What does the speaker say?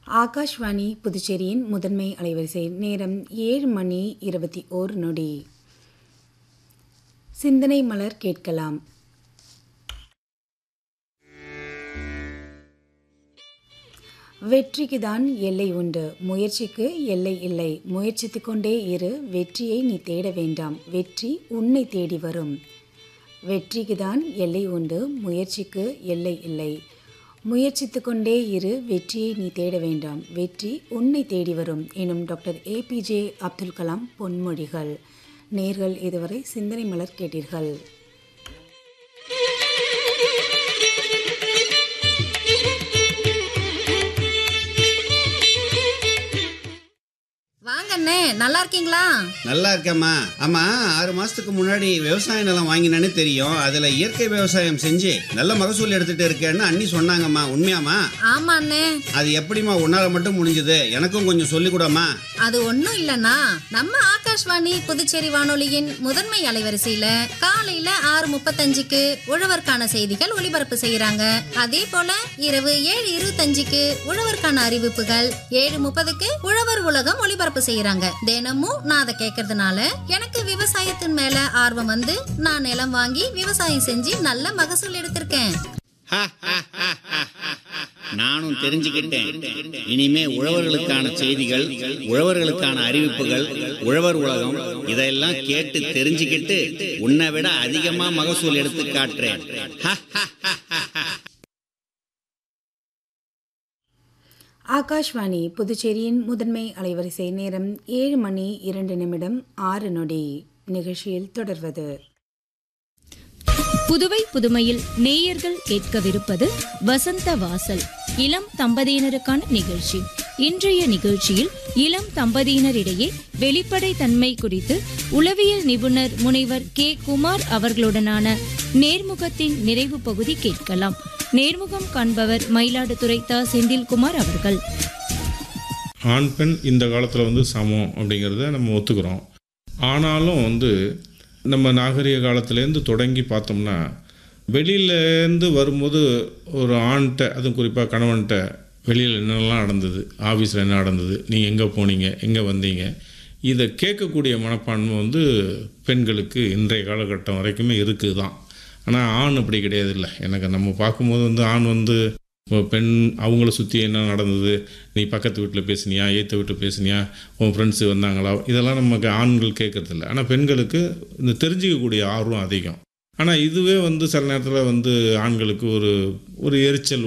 ஆகாஷ்வாணி புதுச்சேரியின் முதன்மை அலைவரிசை நேரம் ஏழு மணி இருபத்தி ஓரு நொடி சிந்தனை மலர் கேட்கலாம் வெற்றிக்கு தான் எல்லை உண்டு முயற்சிக்கு எல்லை இல்லை முயற்சித்து கொண்டே இரு வெற்றியை நீ தேட வேண்டாம் வெற்றி உன்னை தேடி வரும் வெற்றிக்கு தான் எல்லை உண்டு முயற்சிக்கு எல்லை இல்லை முயற்சித்து கொண்டே இரு வெற்றியை நீ தேட வேண்டாம் வெற்றி உன்னை தேடி வரும் எனும் டாக்டர் ஏபிஜே அப்துல் கலாம் பொன்மொழிகள் நேர்கள் இதுவரை சிந்தனை மலர் கேட்டீர்கள் வாங்க அண்ணே நல்லா இருக்கீங்களா நல்லா இருக்கேம்மா ஆமா ஆறு மாசத்துக்கு முன்னாடி விவசாய நிலம் வாங்கினேன்னு தெரியும் அதுல இயற்கை விவசாயம் செஞ்சு நல்ல மகசூல் எடுத்துட்டு இருக்கேன்னு அண்ணி சொன்னாங்கம்மா உண்மையாம்மா ஆமா அண்ணே அது எப்படிம்மா உன்னால மட்டும் முடிஞ்சது எனக்கும் கொஞ்சம் சொல்லிக் கூடம்மா அது ஒண்ணும் இல்லனா நம்ம ஆகாஷ்வாணி புதுச்சேரி வானொலியின் முதன்மை அலைவரிசையில காலையில ஆறு முப்பத்தஞ்சுக்கு உழவர்க்கான செய்திகள் ஒளிபரப்பு செய்யறாங்க அதே போல இரவு ஏழு இருபத்தஞ்சுக்கு உழவர்க்கான அறிவிப்புகள் ஏழு முப்பதுக்கு உழவர் உலகம் ஒளிபரப்பு செய்யறாங்க தினமும் நான் அதை கேட்கறதுனால எனக்கு விவசாயத்தின் மேல ஆர்வம் வந்து நான் நிலம் வாங்கி விவசாயம் செஞ்சு நல்ல மகசூல் எடுத்திருக்கேன் நானும் தெரிஞ்சுக்கிட்டேன் இனிமே உழவர்களுக்கான செய்திகள் உழவர்களுக்கான அறிவிப்புகள் உழவர் உலகம் இதெல்லாம் கேட்டு தெரிஞ்சுக்கிட்டு உன்னை விட அதிகமா மகசூல் எடுத்து காட்டுறேன் ஆகாஷ்வாணி புதுச்சேரியின் முதன்மை அலைவரிசை நேரம் ஏழு மணி இரண்டு நிமிடம் ஆறு நொடி நிகழ்ச்சியில் தொடர்வது புதுவை புதுமையில் நேயர்கள் கேட்கவிருப்பது வசந்த வாசல் இளம் தம்பதியினருக்கான நிகழ்ச்சி இன்றைய நிகழ்ச்சியில் இளம் தம்பதியினரிடையே வெளிப்படை தன்மை குறித்து உளவியல் நிபுணர் முனைவர் கே குமார் அவர்களுடனான நேர்முகத்தின் நிறைவு பகுதி கேட்கலாம் நேர்முகம் காண்பவர் மயிலாடுதுறை த செந்தில்குமார் அவர்கள் ஆண் பெண் இந்த காலத்தில் வந்து சமம் அப்படிங்கிறத நம்ம ஒத்துக்கிறோம் ஆனாலும் வந்து நம்ம நாகரிக காலத்துலேருந்து தொடங்கி பார்த்தோம்னா வெளியிலேருந்து வரும்போது ஒரு ஆண்கிட்ட அதுவும் குறிப்பாக கணவன்கிட்ட வெளியில் என்னெல்லாம் நடந்தது ஆஃபீஸில் என்ன நடந்தது நீங்கள் எங்கே போனீங்க எங்கே வந்தீங்க இதை கேட்கக்கூடிய மனப்பான்மை வந்து பெண்களுக்கு இன்றைய காலகட்டம் வரைக்குமே இருக்குது தான் ஆனால் ஆண் அப்படி கிடையாது இல்லை எனக்கு நம்ம பார்க்கும்போது வந்து ஆண் வந்து இப்போ பெண் அவங்கள சுற்றி என்ன நடந்தது நீ பக்கத்து வீட்டில் பேசுனியா ஏற்ற வீட்டில் பேசுனியா உன் ஃப்ரெண்ட்ஸு வந்தாங்களா இதெல்லாம் நமக்கு ஆண்கள் கேட்கறதில்ல ஆனால் பெண்களுக்கு இந்த தெரிஞ்சிக்கக்கூடிய ஆர்வம் அதிகம் ஆனால் இதுவே வந்து சில நேரத்தில் வந்து ஆண்களுக்கு ஒரு ஒரு எரிச்சல்